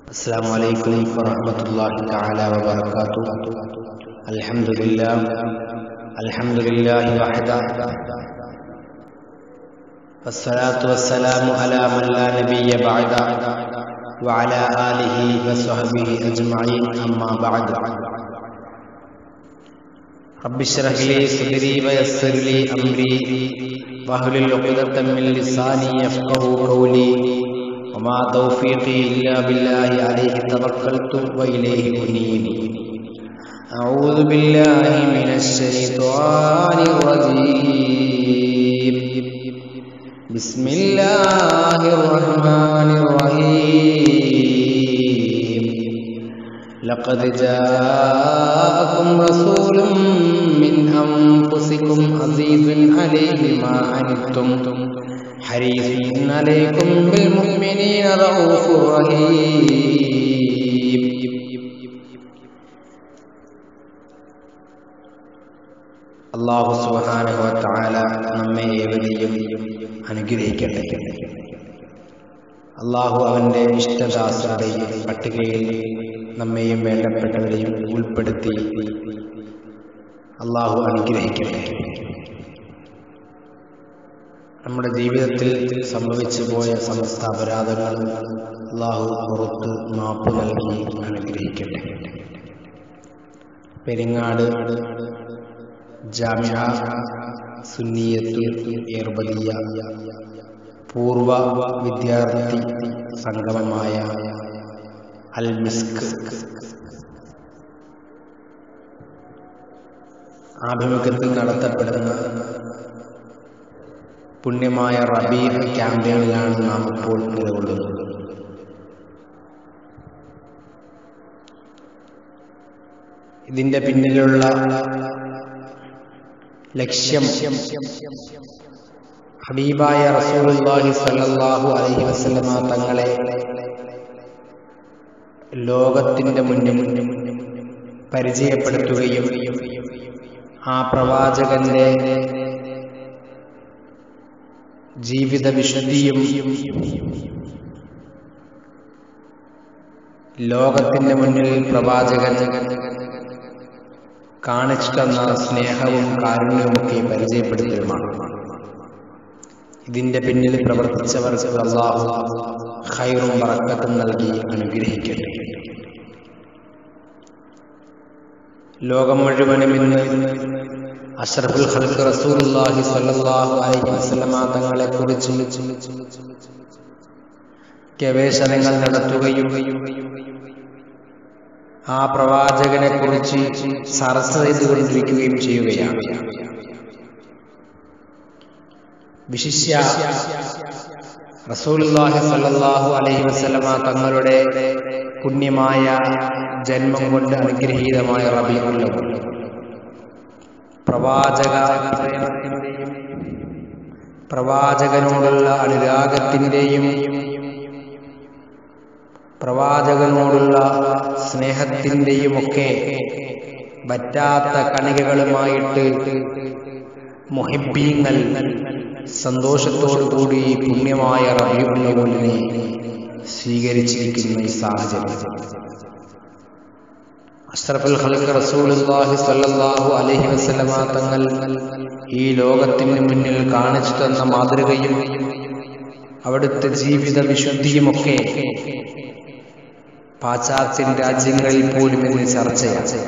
السلام عليكم ورحمة الله تعالى وبركاته الحمد لله الحمد لله وحده والصلاة والسلام على من لا نبي بعده وعلى آله وصحبه أجمعين أما بعد رب اشرح لي صدري ويسر لي أمري واحلل عقدة من لساني يفقه قولي وما توفيقي إلا بالله عليه توكلت وإليه أنيب أعوذ بالله من الشيطان الرجيم بسم الله الرحمن الرحيم لقد جاءكم رسول من أنفسكم عزيز عليه ما عنتم حريص عليكم بالمؤمنين رؤوف رحيم അള്ളാഹു സുബ്ഹാനഹു വ തആല നമ്മെ ഏവരെയും അനുഗ്രഹിക്കട്ടെ അള്ളാഹു അവന്റെ ഇഷ്ടദാസരുടെയും പട്ടികയിൽ നമ്മെയും വേണ്ടപ്പെട്ടവരെയും ഉൾപ്പെടുത്തി അള്ളാഹു അനുഗ്രഹിക്കട്ടെ നമ്മുടെ ജീവിതത്തിൽ സംഭവിച്ചു പോയ സമസ്ത അപരാധങ്ങളും അള്ളാഹു പുറത്ത് മാപ്പ് നൽകി അനുഗ്രഹിക്കട്ടെ പെരിങ്ങാട് ജാമ്യ സുന്നിയത്ത് ഏർബദിയ പൂർവ വിദ്യാർത്ഥി സംഗമമായ അൽ മിസ്ക് ആഭിമുഖ്യത്തിൽ നടത്തപ്പെടുന്ന പുണ്യമായ റബീഹ് ക്യാമ്പയിനിലാണ് നാം ഇപ്പോൾ നിലകൊള്ളുന്നത് ഇതിന്റെ പിന്നിലുള്ള ലക്ഷ്യം ഹബീബായ റസൂലുള്ളാഹി സ്വല്ലല്ലാഹു അലൈഹി വസല്ലമ തങ്ങളെ ലോകത്തിന്റെ മുന്നിൽ പരിചയപ്പെടുത്തുകയും ആ പ്രവാചകന്റെ ജീവിത വിശുദ്ധിയും ലോകത്തിന്റെ മുന്നിൽ പ്രവാചകൻ കാണിച്ചു തന്ന സ്നേഹവും കാരുണ്യവുമൊക്കെ പരിചയപ്പെടുത്തലുമാണ് ഇതിന്റെ പിന്നിൽ പ്രവർത്തിച്ചവർക്ക് അള്ളാഹു ഖൈറും ബറക്കത്തും നൽകി അനുഗ്രഹിക്കട്ടെ ലോകം മുഴുവനും ഇന്ന് അഷ്റഫുൽ ഖൽഖ് റസൂലുള്ളാഹി സ്വല്ലല്ലാഹു അലൈഹി വസല്ലമ തങ്ങളെ കുറിച്ച് ഗവേഷണങ്ങൾ നടത്തുകയും ആ പ്രവാചകനെ കുറിച്ച് ചർച്ച ചെയ്തുകൊണ്ടിരിക്കുകയും ചെയ്യുകയാണ് വിശിഷ്യ റസൂലുള്ളാഹി സ്വല്ലല്ലാഹു അലൈഹി വസല്ലമ തങ്ങളുടെ പുണ്യമായ ജന്മം കൊണ്ട് അനുഗ്രഹീതമായ റബീഉൽ അവ്വൽ പ്രവാചക പ്രവാചകനോടുള്ള അനുരാഗത്തിന്റെയും പ്രവാചകനോടുള്ള സ്നേഹത്തിന്റെയും ഒക്കെ പറ്റാത്ത കണികകളുമായിട്ട് മുഹിബീങ്ങൾ സന്തോഷത്തോടുകൂടി പുണ്യമായ റബിയുള്ളവനെ സ്വീകരിച്ചിരിക്കുന്ന ഈ സാഹചര്യം അഷ്റഫുൽ ഖൽഖ് റസൂലുള്ളാഹി സ്വല്ലല്ലാഹു അലൈഹി വസല്ലമ തങ്ങൾ ഈ ലോകത്തിന് മുന്നിൽ കാണിച്ചു തന്ന മാതൃകയും അവിടുത്തെ ജീവിത വിശുദ്ധിയുമൊക്കെ പാശ്ചാത്യൻ രാജ്യങ്ങളിൽ പോലും ഇന്ന് ചർച്ചയാണ്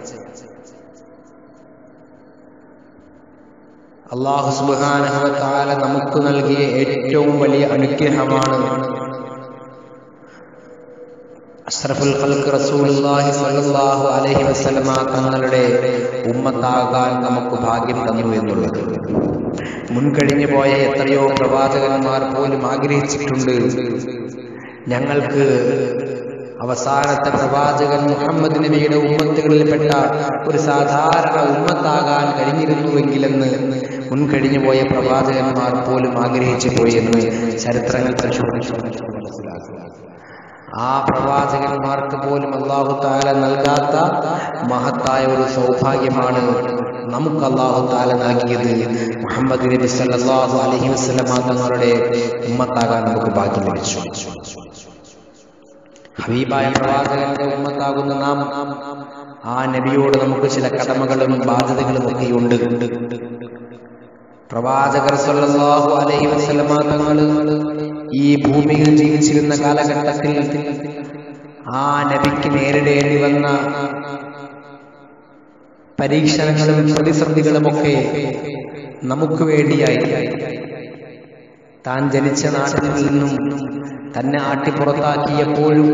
അള്ളാഹു സുബ്ഹാനഹു തആല നമുക്ക് നൽകിയ ഏറ്റവും വലിയ അനുഗ്രഹമാണ് അഷ്റഫുൽ ഖൽഖ് റസൂലുള്ളാഹി സ്വല്ലല്ലാഹു അലൈഹി വസല്ലമ തങ്ങളുടെ ഉമ്മത്താകാൻ നമുക്ക് ഭാഗ്യം തന്നു എന്നുള്ളത് മുൻകഴിഞ്ഞു പോയ എത്രയോ പ്രവാചകന്മാർ പോലും ആഗ്രഹിച്ചിട്ടുണ്ട് ഞങ്ങൾക്ക് അവസാനത്തെ പ്രവാചകൻ മുഹമ്മദ് നബിയുടെ ഉമ്മത്തുകളിൽപ്പെട്ട ഒരു സാധാരണ ഉമ്മത്താകാൻ കഴിഞ്ഞിരുന്നുവെങ്കിലെന്ന് മുൻകഴിഞ്ഞു പോയ പ്രവാചകന്മാർ പോലും ആഗ്രഹിച്ചു പോയെന്ന് ചരിത്രങ്ങൾ പരിശോധിച്ചു മനസ്സിലാക്കുക ആ പ്രവാചകന്മാർക്ക് പോലും അള്ളാഹു താല നൽകാത്ത മഹത്തായ ഒരു സൗഭാഗ്യമാണ് നമുക്ക് അള്ളാഹു താല നൽകിയത് മുഹമ്മദ് നബി സല്ലല്ലാഹു അലൈഹി വസല്ലമ തങ്ങളുടെ ഉമ്മത്താകാൻ നമുക്ക് ഭാഗ്യം ലഭിച്ചു ഹബീബായ പ്രവാചകന്റെ ഉമ്മത്താകുന്ന നാം ആ നബിയോട് നമുക്ക് ചില കടമകളും ബാധ്യതകളും ഒക്കെയുണ്ട് പ്രവാചകർ സല്ലല്ലാഹു അലൈഹി വസല്ലമ തങ്ങൾ ഈ ഭൂമിയിൽ ജീവിച്ചിരുന്ന കാലഘട്ടത്തിൽ ആ നബിക്ക് നേരിടേണ്ടി വന്ന പരീക്ഷണങ്ങളും പ്രതിസന്ധികളുമൊക്കെ നമുക്ക് വേണ്ടിയായി താൻ ജനിച്ച നാട്ടിൽ നിന്നും തന്നെ ആട്ടിപ്പുറത്താക്കിയപ്പോഴും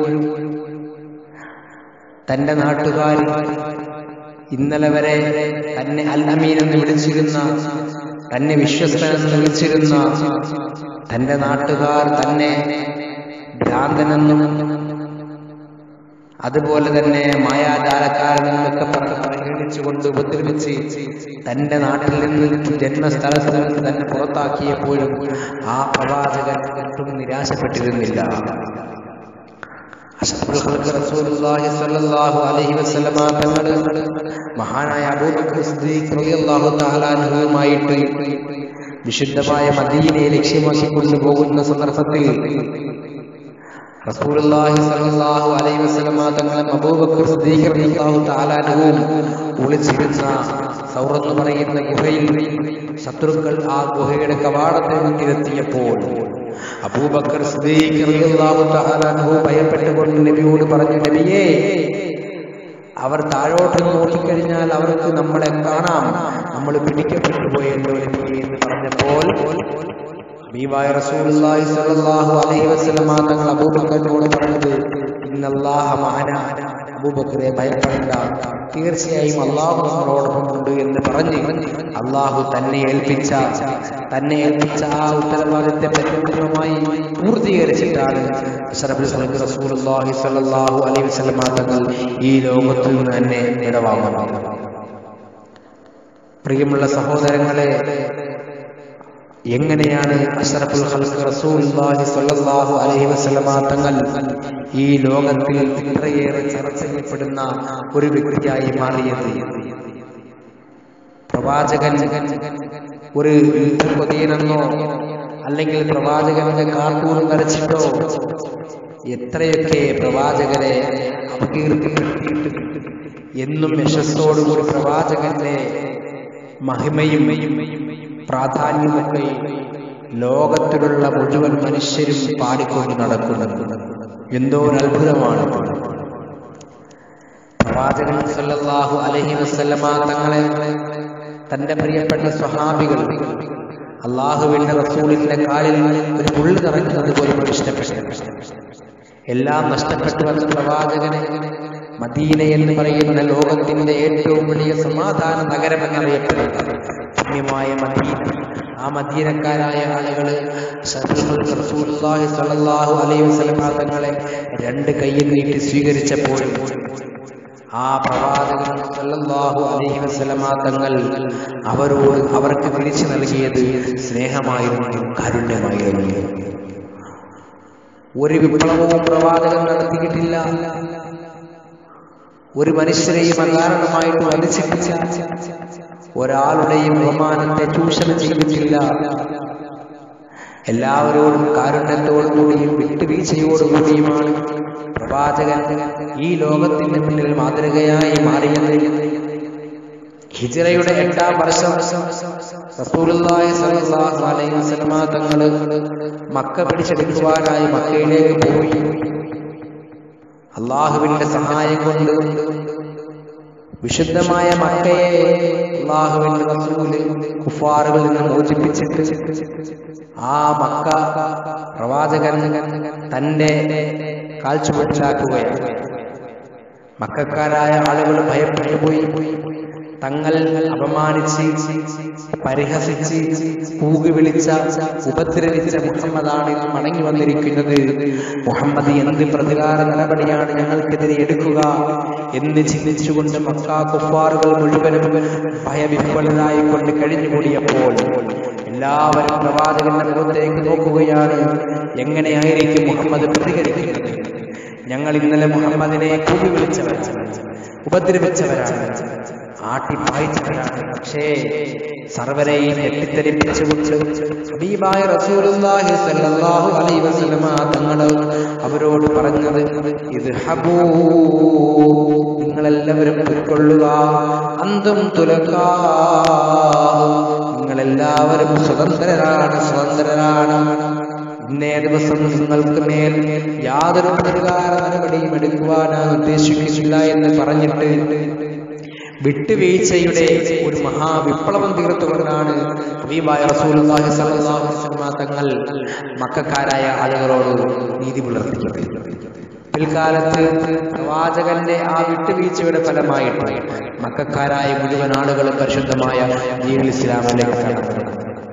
തന്റെ നാട്ടുകാർ ഇന്നലെ വരെ തന്നെ അൽ അമീൻ എന്ന് വിളിച്ചിരുന്ന തന്നെ വിശ്വസ്തനെന്ന് വിളിച്ചിരുന്ന തന്റെ നാട്ടുകാർ തന്നെ ഭ്രാന്തനെന്നും അതുപോലെ തന്നെ മായാജാലക്കാരനെന്നൊക്കെ പറഞ്ഞ് പരിഗണിച്ചുകൊണ്ട് ഉപദ്രവിച്ച് തന്റെ നാട്ടിൽ നിന്ന് ജന്മസ്ഥലത്ത് നിന്ന് തന്നെ പുറത്താക്കിയപ്പോഴും ആ പ്രവാചകൻ ഒട്ടും നിരാശപ്പെട്ടിരുന്നില്ല അഷ്റഫുൽ ഖൽഖ് റസൂലുള്ളാഹി സ്വല്ലല്ലാഹു അലൈഹി വസല്ലമ തങ്ങൾ മഹാനായ അബൂബക്കർ സിദ്ദീഖ് റളിയല്ലാഹു തആല അൻഹുവുമായിട്ട് വിശുദ്ധമായ മദീനയെ ലക്ഷ്യമാക്കി കൊണ്ടുപോകുന്ന സന്ദർഭത്തിൽ റസൂലുള്ളാഹി സ്വല്ലല്ലാഹു അലൈഹി വസല്ലമ തങ്ങളും അബൂബക്കർ സിദ്ദീഖ് റളിയല്ലാഹു തആല അൻഹുവും ഒളിച്ചിരുന്ന സൗർ എന്ന് പറയുന്ന ഗുഹയിൽ ശത്രുക്കൾ ആ ഗുഹയുടെ കവാടത്തെ മുന്നിലെത്തിയപ്പോൾ അബൂബക്കർ സിദ്ദീഖ് റളിയല്ലാഹു തആല അൻഹു ഭയപ്പെട്ടുകൊണ്ട് നബിയോട് പറഞ്ഞു നബിയേ അവർ താഴോട്ട് നോക്കിക്കഴിഞ്ഞാൽ അവർക്ക് നമ്മളെ കാണാം നമ്മൾ പിടിക്കപ്പെട്ടു പോയല്ലോ നബിയേ എന്ന് പറഞ്ഞപ്പോൾ ഹബീബായ റസൂലുള്ളാഹി സ്വല്ലല്ലാഹു അലൈഹി വസല്ലമ തങ്ങൾ അബൂബക്കറിനോട് പറഞ്ഞത് ഇന്നല്ലാഹ മഅന അബൂബക്കറെ ഭയപ്പെടേണ്ട തീർച്ചയായും അള്ളാഹു നമ്മളോടൊപ്പം ഉണ്ട് എന്ന് പറഞ്ഞ് അള്ളാഹു തന്നെ ഏൽപ്പിച്ച തന്നെ ഏൽപ്പിച്ച ആ ഉത്തരവാദിത്തെ പരിപൂർണമായി പൂർത്തീകരിച്ചിട്ടാണ് അഷ്റഫുൽ ഖൽഖ് റസൂലുള്ളാഹി സ്വല്ലല്ലാഹു അലൈഹി വസല്ലമ തങ്ങൾ ഈ ലോകത്തിൽ നിന്ന് തന്നെ വിടവാങ്ങുന്നത് പ്രിയമുള്ള സഹോദരങ്ങളെ എങ്ങനെയാണ് അഷ്റഫുൽ ഖൽഖ് റസൂലുള്ളാഹി സ്വല്ലല്ലാഹു അലൈഹി വസല്ലമ തങ്ങൾ ഈ ലോകത്തിൽ ഇത്രയേറെ ചർച്ച ചെയ്യപ്പെടുന്ന ഒരു വ്യക്തിയായി മാറിയത് പ്രവാചകൻ ഒരു യുദ്ധകൊതിയനെന്നോ അല്ലെങ്കിൽ പ്രവാചകന്റെ കാർട്ടൂൺ വരച്ചിട്ടോ എത്രയൊക്കെ പ്രവാചകരെ അപകീർത്തിപ്പെടുത്തിയിട്ട് എന്നും യശസ്സോടുകൂടി പ്രവാചകന്റെ മഹിമയും പ്രാധാന്യമൊക്കെ ലോകത്തിലുള്ള മുഴുവൻ മനുഷ്യരും പാടിക്കൊണ്ട് നടക്കുന്നത് എന്തോ ഒരു അത്ഭുതമാണ് പ്രവാചകൻ സല്ലല്ലാഹു അലൈഹി വസല്ലമ തങ്ങളെ തന്റെ പ്രിയപ്പെട്ട സ്വഹാബികൾ അള്ളാഹുവിന്റെ റസൂലിന്റെ കാലിൽ ഒരു മുള്ളു നിറഞ്ഞത് പോലും ഇഷ്ടപ്പെട്ടു എല്ലാം നഷ്ടപ്പെട്ടു വന്ന പ്രവാചകനെ മദീന എന്ന് പറയുന്ന ലോകത്തിന്റെ ഏറ്റവും വലിയ സമാധാന നഗരം എന്നറിയപ്പെടുന്നത് പുണ്യമായ മദീന ആ മദീനക്കാരായ ആളുകള് റസൂലുള്ളാഹി സ്വല്ലല്ലാഹു അലൈഹി വസല്ലമ തങ്ങളെ രണ്ട് കൈയിൽ നീട്ടി സ്വീകരിച്ചപ്പോൾ ആ പ്രവാചകൻ സല്ലല്ലാഹു അലൈഹി വസല്ലമ തങ്ങൾ അവരോട് അവർക്ക് തിരിച്ചു നൽകിയത് സ്നേഹമായിരുന്നു കാരുണ്യമായിരുന്നു ഒരു വിപ്ലവവും പ്രവാചകൻ നടത്തിയിട്ടില്ല ഒരു മനുഷ്യരെയും അകാരണമായിട്ട് വധിച്ചിട്ടില്ല ഒരാളുടെയും ബഹുമാനത്തെ ചൂഷണം ചെയ്തിട്ടില്ല എല്ലാവരോടും കാരുണ്യത്തോടുകൂടിയും വിട്ടുവീഴ്ചയോടുകൂടിയുമാണ് പ്രവാചകൻ ഈ ലോകത്തിന്റെ മുന്നിൽ മാതൃകയായി മാറിയത് ഹിജറയുടെ എട്ടാം വർഷം റസൂലുള്ളാഹി സ്വല്ലല്ലാഹു അലൈഹി വസല്ലമ തങ്ങള് മക്ക പിടിച്ചെടുക്കുവാനായി മക്കയിലേക്ക് പോയി അള്ളാഹുവിന്റെ സഹായം കൊണ്ട് വിശുദ്ധമായ മക്കയെ അള്ളാഹുവിന്റെ റസൂല് കുഫാറുകളിൽ നിന്ന് മോചിപ്പിച്ചിട്ട് ആ മക്ക പ്രവാചകൻ തന്റെ കാൽച്ചുവട്ടിലാക്കുകയാണ് മക്കാരായ ആളുകൾ ഭയപ്പെട്ടു പോയി തങ്ങൾ അപമാനിച്ച് പരിഹസിച്ച് കൂകി വിളിച്ച ഉപദ്രവിച്ച മുഹമ്മദാണ് ഇന്ന് മടങ്ങി വന്നിരിക്കുന്നത് മുഹമ്മദ് എന്ത് പ്രതികാര നടപടിയാണ് ഞങ്ങൾക്കെതിരെ എടുക്കുക എന്ന് ചിന്തിച്ചുകൊണ്ട് മക്കാ കുഫാറുകൾ മുഴുവനും ഭയവിഹ്വലരായിക്കൊണ്ട് കഴിഞ്ഞുകൂടിയപ്പോൾ എല്ലാവരും പ്രവാചകന്റെ മുഖത്തേക്ക് നോക്കുകയാണ് എങ്ങനെയായിരിക്കും മുഹമ്മദ് പ്രതികരിക്കുന്നത് ഞങ്ങൾ ഇന്നലെ മുഹമ്മദിനെ കൂടി വിളിച്ചവരാണ് ഉപദ്രവിച്ചവരാണ് ആട്ടിപ്പായിച്ചവരാണ് പക്ഷേ സർവരെയും ഞെട്ടിത്തെരിപ്പിച്ചുകൊണ്ട് ഹബീബായ റസൂലുള്ളാഹി സ്വല്ലല്ലാഹു അലൈഹി വസല്ലമ തങ്ങൾ അവരോട് പറഞ്ഞത് ഇത് ഹബൂ നിങ്ങളെല്ലാവരും പൊയ്ക്കൊള്ളുക അന്തും തുലക്കാ നിങ്ങളെല്ലാവരും സ്വതന്ത്രരാണ് സ്വതന്ത്രരാണ് ഇന്നേ ദിവസം നിങ്ങൾക്ക് മേൽ യാതൊരു പ്രതികാര നടപടിയും എടുക്കുവാൻ ഞാൻ ഉദ്ദേശിക്കുന്നില്ല എന്ന് പറഞ്ഞിട്ട് വിട്ടുവീഴ്ചയുടെ ഒരു മഹാവിപ്ലവം തീർത്തുകൊണ്ടാണ് ഹബീബായ റസൂലുള്ളാഹി സ്വല്ലല്ലാഹു അലൈഹി വസല്ലം തങ്ങൾ മക്കാരായ ആളുകളോട് നീതി പുലർത്തിയത് പിൽക്കാലത്ത് പ്രവാചകന്റെ ആ വിട്ടുവീഴ്ചയുടെ ഫലമായിട്ട് മക്കാരായ മുഴുവൻ ആളുകളും പരിശുദ്ധമായ ദീനുൽ ഇസ്ലാമിലേക്ക് കടന്നു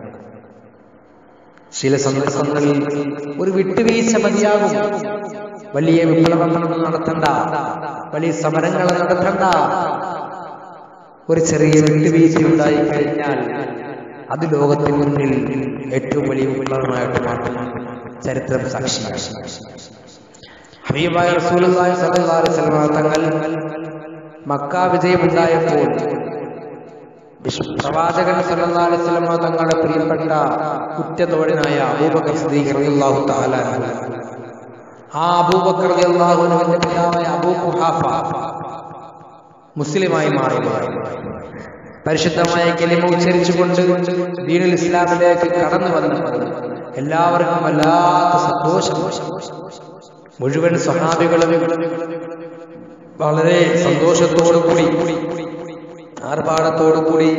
ചില സന്ദർഭങ്ങളിൽ ഒരു വിട്ടുവീഴ്ച മതിയാകും വലിയ വിപ്ലവങ്ങളൊന്നും നടത്തണ്ട വലിയ സമരങ്ങൾ നടത്തണ്ട ഒരു ചെറിയ വിട്ടുവീഴ്ച ഉണ്ടായി കഴിഞ്ഞാൽ അത് ലോകത്തിന് മുന്നിൽ ഏറ്റവും വലിയ വിപ്ലവമായിട്ട് മാറ്റും ചരിത്രം സാക്ഷി ഹബീബായ റസൂലുള്ളാഹി സ്വല്ലല്ലാഹു അലൈഹി വസല്ലം തങ്ങൾ മക്ക വിജയമുണ്ടായപ്പോൾ വിശ്- പ്രവാചകൻ സല്ലല്ലാഹു അലൈഹി വസല്ലം തങ്ങളുടെ പ്രിയപ്പെട്ട ഉറ്റതോഴനായ അബൂബക്കർ സിദ്ദീഖ് റളിയല്ലാഹു തആല അൻഹു. ആ അബൂബക്കർ റളിയല്ലാഹു അൻഹുവിന്റെ പിതാവായ അബൂ ഖുഹാഫ മുസ്ലിമായി മാറി മാറി പരിശുദ്ധമായ കെലിമ ഉച്ചരിച്ചുകൊണ്ട് ദീനുൽ ഇസ്ലാമിലേക്ക് കടന്നു വന്നപ്പോൾ എല്ലാവർക്കും വല്ലാത്ത സന്തോഷം മുഴുവൻ സ്വഹാബികളും വളരെ സന്തോഷത്തോടു കൂടി ആർഭാടത്തോടു കൂടി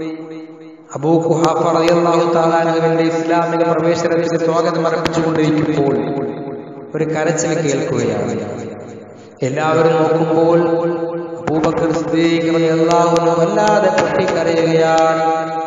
അബൂ ഖുഹാഫ റളിയല്ലാഹു തആല അൻഹുവിന്റെ ഇസ്ലാമിക പ്രവേശനത്തിന് സ്വാഗതം അർപ്പിച്ചുകൊണ്ടിരിക്കുമ്പോൾ ഒരു കരച്ചിൽ കേൾക്കുകയാണ് എല്ലാവരും നോക്കുമ്പോൾ അബൂബക്കർ സിദ്ദീഖ് റളിയല്ലാഹു അൻഹു വല്ലാതെ പൊട്ടിക്കരയുകയാണ്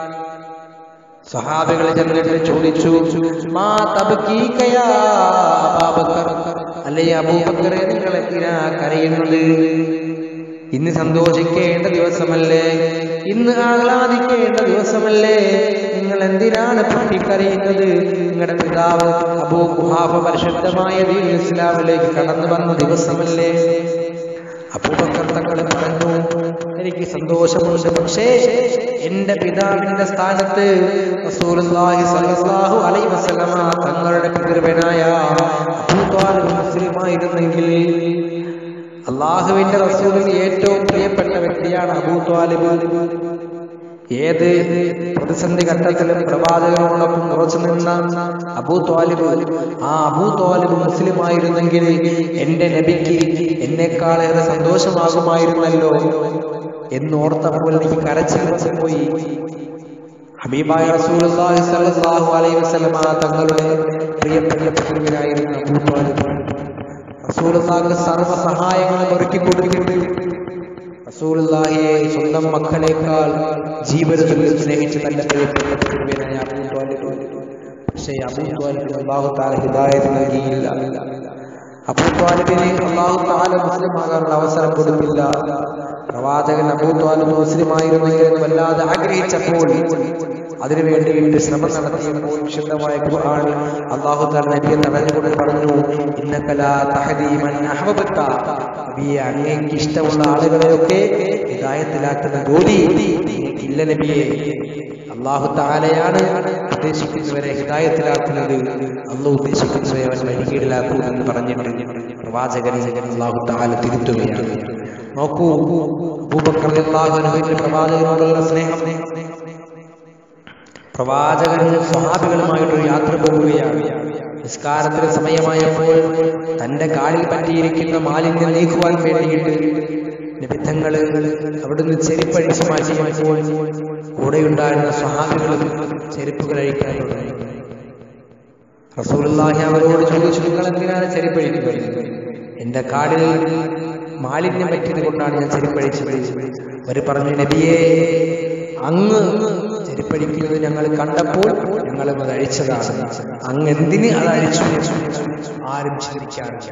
സഹാബികൾ ചെന്നിട്ട് ചോദിച്ചു മാ തബ്കീകയാ അബൂബക്കർ അല്ലേ അബൂബക്കറെ നിങ്ങൾ എന്തിനാ കരയുന്നത് ഇന്ന് സന്തോഷിക്കേണ്ട ദിവസമല്ലേ ഇന്ന് ആഹ്ലാദിക്കേണ്ട ദിവസമല്ലേ നിങ്ങൾ എന്തിനാണ് പൊട്ടിക്കരയുന്നത് നിങ്ങളുടെ പിതാവ് അബൂ കുഹാഫ പരിശുദ്ധമായ ദീൻ ഇസ്ലാമിലേക്ക് കടന്നു വന്ന ദിവസമല്ലേ അബൂബക്കർ തങ്ങൾ പറഞ്ഞു എനിക്ക് സന്തോഷമുണ്ട് പക്ഷേ എന്റെ പിതാവിന്റെ സ്ഥാനത്ത് റസൂലുള്ളാഹി സ്വല്ലല്ലാഹു അലൈഹി വസല്ലമ തങ്ങളുടെ പിതൃവനായ അബൂ ത്വാലിബ് മുസ്ലിമായിരുന്നെങ്കിൽ അള്ളാഹുവിന്റെ റസൂലിന് ഏറ്റവും പ്രിയപ്പെട്ട വ്യക്തിയാണ് അബൂ ത്വാലിബ് ഏത് പ്രതിസന്ധി ഘട്ടത്തിലും പ്രവാചകനോടൊപ്പം ഉറച്ചു നിന്ന അബൂ ത്വാലിബ് ആ അബൂ ത്വാലിബ് മുസ്ലിം ആയിരുന്നെങ്കിൽ എന്റെ നബിക്ക് എന്നെക്കാളേറെ സന്തോഷമാകുമായിരുന്നല്ലോ എന്നോർത്തപ്പോൾ എനിക്ക് കരച്ചിൽ വന്നു പോയി ഹബീബായ റസൂലുള്ളാഹി സ്വല്ലല്ലാഹു അലൈഹി വസല്ലമ തങ്ങളുടെ പ്രിയപ്പെട്ട പിതൃവിനായിരുന്ന അബൂ ത്വാലിബ് റസൂലുള്ളാഹിക്ക് സർവ്വ സഹായങ്ങളും ഒരുക്കി കൊടുത്തിട്ട് റസൂലുള്ളാഹിയെ സ്വന്തം മക്കളെക്കാൾ ജീവനത്തിൽ സ്നേഹിച്ച് തന്റെ പ്രിയപ്പെട്ട പിതൃവിനായ അബൂ ത്വാലിബ് പക്ഷേ അബൂ ത്വാലിബിന് അള്ളാഹു താല ഹിദായത്ത് നൽകിയില്ല അബൂ ത്വാലിബിന് അള്ളാഹു താല മുസ്ലിം ആകാനുള്ള അവസരം കൊടുത്തില്ല പ്രവാചകൻ അബൂ ത്വാലിബ് മുസ്ലിം ആയിരുന്നെങ്കിൽ എന്ന് വല്ലാതെ ആഗ്രഹിച്ചപ്പോൾ അതിനു വേണ്ടിയിട്ട് ശ്രമം നടത്തിയപ്പോൾ വിശുദ്ധമായ ഖുർആൻ അള്ളാഹു താല നബിയെ തടഞ്ഞുകൊണ്ട് പറഞ്ഞു ഇന്നക്കലാ തഹദീ മൻ അഹ്ബബ്ത നബിയെ അങ്ങേക്ക് ഇഷ്ടമുള്ള ആളുകളെയൊക്കെ ഹിദായത്തിലാക്കുന്ന ജോലി ഇല്ല നബിയെ അള്ളാഹു താലയാണ് ഉദ്ദേശിക്കുന്നവരെ ഹിദായത്തിലാക്കുന്നത് അള്ളാഹു ഉദ്ദേശിക്കുന്നവരെ അവൻ വഴികീടിലാക്കൂ എന്ന് പറഞ്ഞിട്ട് പ്രവാചകൻ അള്ളാഹു താല തിരുത്തുകയാണ് നോക്കൂ അബൂബക്കർ റളിയല്ലാഹു അൻഹുവിന്റെ പ്രവാചകനോടുള്ള സ്നേഹം പ്രവാചകൻ സ്വഹാബികളുമായിട്ടൊരു യാത്ര പോവുകയാണ് നിസ്കാരത്തിന് സമയമായപ്പോൾ തന്റെ കാലിൽ പറ്റിയിരിക്കുന്ന മാലിന്യം നീക്കുവാൻ വേണ്ടിയിട്ട് നിബിദ്ധങ്ങള് അവിടുന്ന് ചെരുപ്പഴിച്ചു മാറ്റിയപ്പോൾ കൂടെയുണ്ടായിരുന്ന സ്വഹാബികളും ചെരുപ്പുകൾ അഴിക്കാൻ തുടങ്ങി റസൂലുള്ളാഹി അവരോട് ചോദിച്ചു നിങ്ങൾ എന്തിനാണ് ചെരുപ്പഴിക്കുന്നത് എന്റെ കാലിൽ മാലിന്യം പറ്റിയത് കൊണ്ടാണ് ഞാൻ ചെരുപ്പഴിച്ചത് അവർ പറഞ്ഞു നബിയെ അങ്ങ് ചെരുപ്പഴിക്കുന്നത് ഞങ്ങൾ കണ്ടപ്പോൾ ഞങ്ങൾ അത് അഴിച്ചതാണ് അങ്ങ് എന്തിന് അത് അഴിച്ചു ആരും ചിന്തിക്കാറില്ല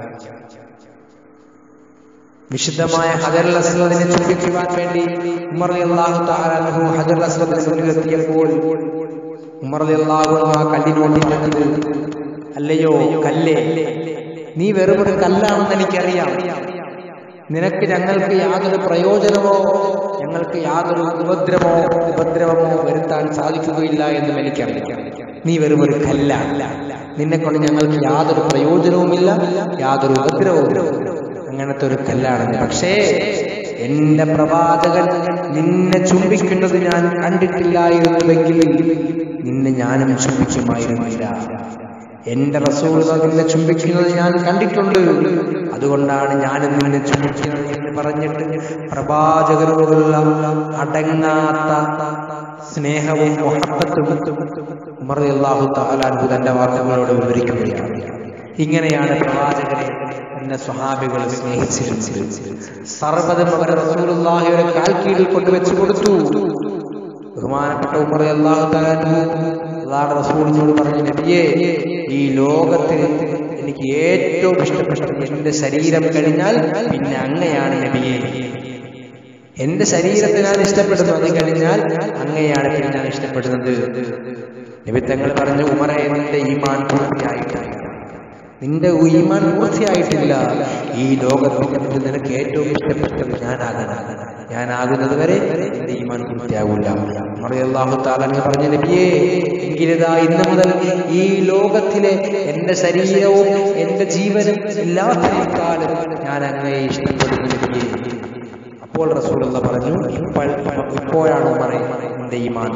വിശുദ്ധമായ ഹജർ അസ്വദിനെ ചുംബിക്കുവാൻ വേണ്ടി ഉമർ അള്ളാഹു താലാഹു ഹജർ അസ്വദിനെ മുന്നിലെത്തിയപ്പോൾ ഉമർ അള്ളാഹു ആ കല്ലിനോട്ടിരുന്നത് അല്ലയോ കല്ലേ നീ വെറുമൊരു കല്ലാണെന്ന് എനിക്കറിയാം നിനക്ക് ഞങ്ങൾക്ക് യാതൊരു പ്രയോജനമോ ഞങ്ങൾക്ക് യാതൊരു ഉപദ്രവമോ ഉപദ്രവമോ വരുത്താൻ സാധിക്കുകയില്ല എന്നും എനിക്കറിയാം നീ വെറും ഒരു കല്ലാണ് നിന്നെ കൊണ്ട് ഞങ്ങൾക്ക് യാതൊരു പ്രയോജനവുമില്ല യാതൊരു ഉപദ്രവവും അങ്ങനത്തെ ഒരു കല്ലാണ് നീ. പക്ഷേ എന്റെ പ്രവാചകൻ നിന്നെ ചുംബിക്കുന്നത് ഞാൻ കണ്ടിട്ടില്ലായിരുന്നുവെങ്കിൽ നിന്നെ ഞാനും ചുംബിക്കുമായിരുന്നില്ല എന്റെ റസൂൽ നിന്നെ ചുംബിക്കുന്നത് ഞാൻ കണ്ടിട്ടുണ്ട് അതുകൊണ്ടാണ് ഞാനും നിന്നെ ചുംബിക്കുന്നത് എന്ന് പറഞ്ഞിട്ട് പ്രവാചകരോടുള്ള അടങ്ങാത്ത സ്നേഹവും മൊഹബത്തും ഉമർ അള്ളാഹു താലാൻഹു തന്റെ വാർത്തകളോട് വിവരിക്കുകയാണ് ഇങ്ങനെയാണ് പ്രവാചകനെ എന്നെ സ്വഹാബികൾ സ്നേഹിച്ചിരുന്നത് സർവ്വതും അവർ റസൂലുള്ളാഹിയുടെ കാൽ കീഴിൽ കൊണ്ടുവച്ച് കൊടുത്തു ബഹുമാനപ്പെട്ട ഉമർ അള്ളാഹു താലാൻഹു അള്ളാഹുടെ റസൂലിനോട് പറഞ്ഞു നബിയേ ഈ ലോകത്തിൽ എനിക്ക് ഏറ്റവും ഇഷ്ടപ്പെട്ടത് എന്റെ ശരീരം കഴിഞ്ഞാൽ പിന്നെ അങ്ങയാണ് നബിയെ എന്റെ ശരീരത്തെ ഞാൻ ഇഷ്ടപ്പെടുന്നു അത് കഴിഞ്ഞാൽ അങ്ങയാണ് പിന്നെ ഞാൻ ഇഷ്ടപ്പെടുന്നത് നിമിത്തങ്ങൾ പറഞ്ഞു ഉമറെ നിന്റെ ഈമാൻ പൂർത്തിയായിട്ടില്ല നിന്റെ ഈമാൻ പൂർത്തിയായിട്ടില്ല ഈ ലോകത്തിൽ നിനക്ക് ഏറ്റവും ഇഷ്ടപ്പെട്ടത് ഞാനാകണം ഞാനാകുന്നത് വരെ നിന്റെ ഈമാൻ പൂർത്തിയാകില്ല അള്ളാഹു താലങ്ങ് പറഞ്ഞ നബിയേ എങ്കിലിതാ ഇന്ന് മുതൽ ഈ ലോകത്തിലെ എന്റെ ശരീരവും എന്റെ ജീവനും എല്ലാത്തിനേക്കാളും ഞാൻ അങ്ങയെ ഇഷ്ടപ്പെടുന്നു നബിയേ അപ്പോൾ റസൂലുള്ള പറഞ്ഞു ഇപ്പോൾ ഇപ്പോഴാണ് പറയുന്നത് നിന്റെ ഈമാൻ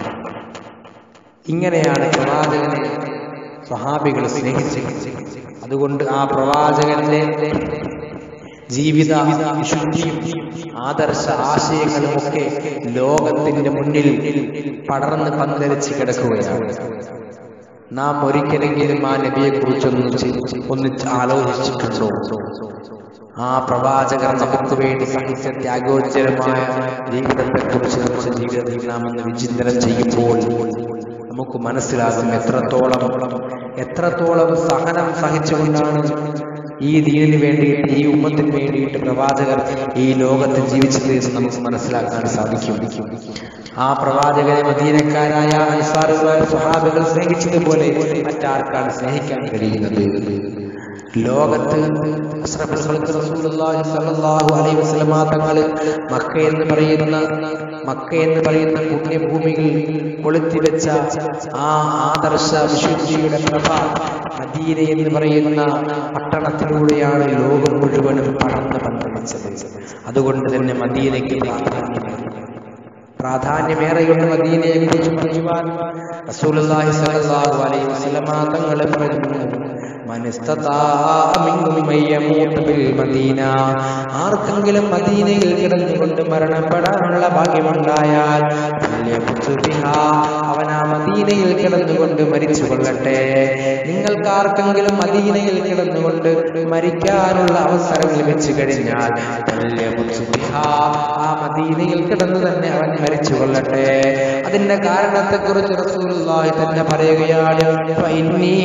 ഇങ്ങനെയാണ് പ്രവാചകനെ സ്വഹാബികൾ സ്നേഹിച്ചത് അതുകൊണ്ട് ആ പ്രവാചകന്റെ ജീവിത വിശുദ്ധിയും ആദർശ ആശയങ്ങളും ഒക്കെ ലോകത്തിന്റെ മുന്നിൽ പടർന്ന് പന്തലിച്ച് കിടക്കുകയാണ് നാം ഒരിക്കലെങ്കിലും ആ നബിയെ കുറിച്ചൊന്ന് ഒന്ന് ആലോചിച്ചിട്ടുണ്ടോ ആ പ്രവാചകർ നമുക്ക് വേണ്ടി സഹിച്ച ത്യാഗോജ്ജലമായ ജീവിതത്തെ കുറിച്ച് നമ്മുടെ ജീവിതത്തിൽ നാം ഒന്ന് വിചിന്തനം ചെയ്യുമ്പോൾ നമുക്ക് മനസ്സിലാകും എത്രത്തോളം എത്രത്തോളം സഹനം സഹിച്ചുകൊണ്ടാണ് ഈ ദീനിന് വേണ്ടിയിട്ട് ഈ ഉമ്മത്തിന് വേണ്ടിയിട്ട് പ്രവാചകർ ഈ ലോകത്ത് ജീവിച്ചത് എന്ന് നമുക്ക് മനസ്സിലാക്കാൻ സാധിക്കും ആ പ്രവാചകരെ മദീനക്കാരായ അൻസാറുകൾ സ്വഹാബികൾ സ്നേഹിച്ചതുപോലെ മറ്റാർക്കാണ് സ്നേഹിക്കാൻ കഴിയുന്നത് ലോകത്ത് അഷ്റഫുൽ ഖൽഖ് റസൂലുള്ളാഹി സ്വല്ലല്ലാഹു അലൈഹി വസല്ലമ തങ്ങൾ മക്ക എന്ന് പറയുന്ന മക്ക എന്ന് പറയുന്ന പുണ്യഭൂമിയിൽ കൊളുത്തിവെച്ച ആ ആദർശ വിശുദ്ധിയുടെ പ്രഭ മദീന എന്ന് പറയുന്ന പട്ടണത്തിലൂടെയാണ് ലോകം മുഴുവനും പടർന്ന് പന്തലിച്ചത് അതുകൊണ്ട് തന്നെ മദീനയ്ക്ക് പ്രാധാന്യമായി പ്രാധാന്യമേറെയുള്ള മദീനയെ കുറിച്ച് പറയുവാൻ റസൂലുള്ളാഹി സ്വല്ലല്ലാഹു അലൈഹി വസല്ലമ തങ്ങൾ പറഞ്ഞു മദീന ആർക്കെങ്കിലും മദീനയിൽ കിടന്നുകൊണ്ട് മരണപ്പെടാനുള്ള ഭാഗ്യമുണ്ടായാൽ അവൻ ആ മദീനയിൽ കിടന്നുകൊണ്ട് മരിച്ചു കൊള്ളട്ടെ നിങ്ങൾക്ക് ആർക്കെങ്കിലും മദീനയിൽ കിടന്നുകൊണ്ട് മരിക്കാനുള്ള അവസരം ലഭിച്ചു കഴിഞ്ഞാൽ ആ മദീനയിൽ കിടന്നു തന്നെ അവൻ മരിച്ചു കൊള്ളട്ടെ അതിന്റെ കാരണത്തെക്കുറിച്ച് റസൂലുള്ളാഹി തന്നെ പറയുകയാണ് ഫൈന്നീ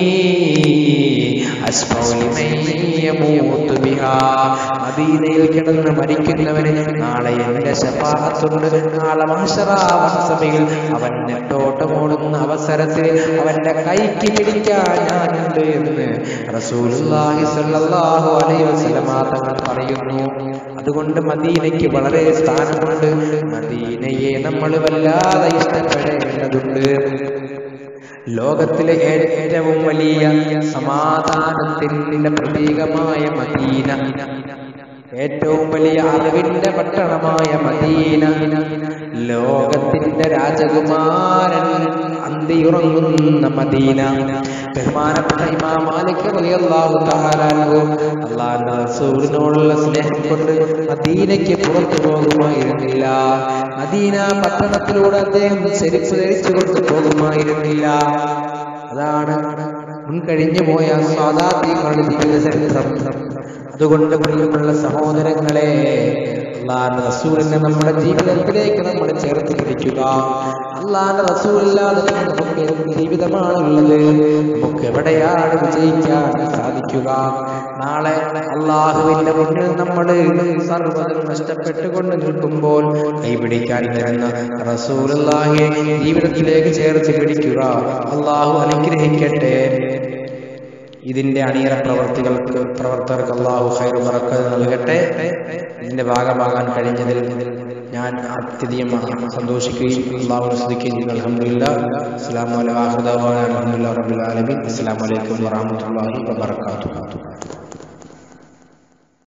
മദീനയിൽ കിടന്ന് മരിക്കുന്നവന് നാളെ എന്റെ ശപാഹത്തുണ്ട് നാളെ മഹസഭയിൽ അവൻ നെട്ടോട്ടമോടുന്ന അവസരത്തിൽ അവന്റെ കൈക്ക് പിടിക്കാൻ ഞാനുണ്ട് എന്ന് റസൂലുള്ളാഹി സ്വല്ലല്ലാഹു അലൈഹി വസല്ലമ തങ്ങൾ പറയുന്നു അതുകൊണ്ട് മദീനയ്ക്ക് വളരെ സ്ഥാനമുണ്ട് മദീനയെ നമ്മൾ വല്ലാതെ ഇഷ്ടപ്പെടേണ്ടതുണ്ട് ലോകത്തിലെ ഏറ്റവും വലിയ സമാധാനത്തിന്റെ പ്രതീകമായ മദീന ഏറ്റവും വലിയ അറിവിന്റെ പട്ടണമായ മദീന ലോകത്തിന്റെ രാജകുമാരൻ അന്തിയുറങ്ങുന്ന മദീന ബഹുമാനപ്പെട്ട ഇമാം മാലിക് റളിയല്ലാഹു തആല അൻഹു അല്ലാഹുവിന്റെ റസൂലിനോടുള്ള സ്നേഹം കൊണ്ട് മദീനയ്ക്ക് പുറത്തു പോകുമായിരുന്നില്ല മദീന പട്ടണത്തിലൂടെ അദ്ദേഹം ചെരുപ്പ് ധരിച്ചുകൊണ്ട് പോകുമായിരുന്നില്ല അതാണ് മുൻകഴിഞ്ഞു പോയ സാധാത്യങ്ങളുടെ ജീവിത ചരിത്രം അതുകൊണ്ട് പ്രിയമുള്ള സഹോദരങ്ങളെ അള്ളാന്റെ റസൂലിനെ നമ്മുടെ ജീവിതത്തിലേക്ക് നമ്മൾ ചേർത്ത് പിടിക്കുക അള്ളാന്റെ റസൂലില്ലാതെ നമുക്ക് എന്ത് ജീവിതമാണുള്ളത് നമുക്ക് എവിടെയാണ് വിജയിക്കാൻ സാധിക്കുക നാളെ അള്ളാഹുവിന്റെ മുന്നിൽ നമ്മൾ സർവ്വതും നഷ്ടപ്പെട്ടുകൊണ്ട് നിൽക്കുമ്പോൾ കൈപിടിക്കാൻ വരുന്ന റസൂലുള്ളാഹിയെ ജീവിതത്തിലേക്ക് ചേർത്ത് പിടിക്കുക അള്ളാഹു അനുഗ്രഹിക്കട്ടെ ഇതിന്റെ അണിയറ പ്രവർത്തികൾക്ക് പ്രവർത്തകർക്ക് അള്ളാഹു ഖൈർ ബറക്കത്ത് നൽകട്ടെ ഇതിന്റെ ഭാഗമാകാൻ കഴിഞ്ഞതിൽ ഞാൻ അത്യധികം സന്തോഷിക്കുകയും അള്ളാഹു സ്തുതിക്കുകയും ചെയ്യുന്നു അലഹമുല്ല അസ്സാം വലൈക്കും അലഹമുല്ലാ റബുൽ ആലമീൻ അസ്സാം വലൈക്കും വാഹമത്തല്ലാഹി വാബർക്കാത്തു